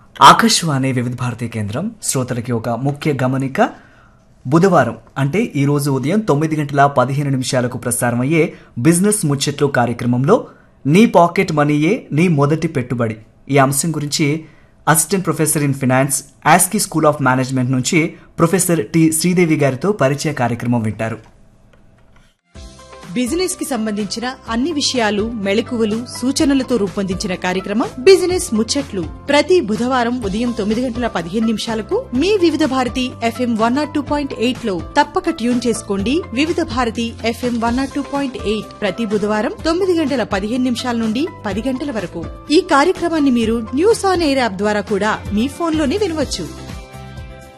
ఆకాశవాణి వివిధ భారతి కేంద్రం శ్రోతలకి ఒక ముఖ్య గమనిక బుధవారం అంటే ఈ రోజు ఉదయం తొమ్మిది గంటల పదిహేను నిమిషాలకు ప్రసారమయ్యే బిజినెస్ ముచ్చట్లు కార్యక్రమంలో నీ పాకెట్ మనీయే నీ మొదటి పెట్టుబడి ఈ అంశం గురించి assistant professor in finance ASCI school of management నుంచి ప్రొఫెసర్ టి శ్రీదేవి గారితో పరిచయ కార్యక్రమం వింటారు బిజినెస్ కి సంబంధించిన అన్ని విషయాలు మెళకువలు సూచనలతో రూపొందించిన కార్యక్రమం బిజినెస్ ముచ్చట్లు ప్రతి బుధవారం ఉదయం తొమ్మిది గంటల పదిహేను నిమిషాలకు మీ Vividh Bharati FM one nought two point eight లో తప్పక ట్యూన్ చేసుకోండి Vividh Bharati FM one nought two point eight ప్రతి బుధవారం తొమ్మిది గంటల పదిహేను నిమిషాల నుండి పది గంటల వరకు ఈ కార్యక్రమాన్ని మీరు న్యూస్ ఆన్ ఎయిర్ యాప్ ద్వారా కూడా మీ ఫోన్లోనే వినవచ్చు